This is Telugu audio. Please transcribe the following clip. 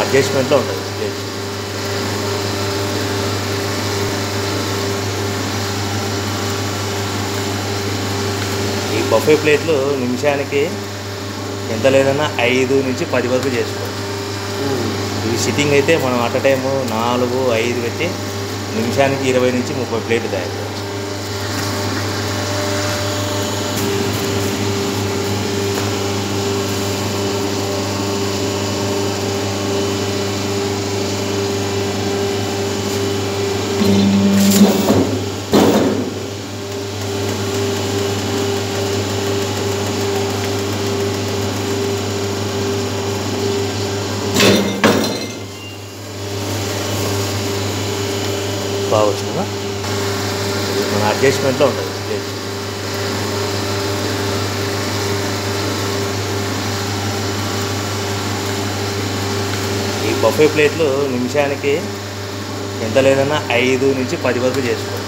అడ్జస్ట్మెంట్లో ఉంటుంది ప్లేట్ ఈ బఫే ప్లేట్లు నిమిషానికి ఎంత లేదన్నా ఐదు నుంచి పది వరకు చేసుకోవచ్చు ఇవి సిట్టింగ్ అయితే మనం అట్ టైము నాలుగు ఐదు పెట్టి నిమిషానికి ఇరవై నుంచి ముప్పై ప్లేట్లు తయారు చేయవచ్చు బాగా వచ్చిందా ఇది మన అడ్జస్ట్మెంట్లో ఉంటుంది ప్లేట్ ఈ బఫే ప్లేట్లు నిమిషానికి ఎంత లేదన్నా ఐదు నుంచి పది వరకు చేసుకోవచ్చు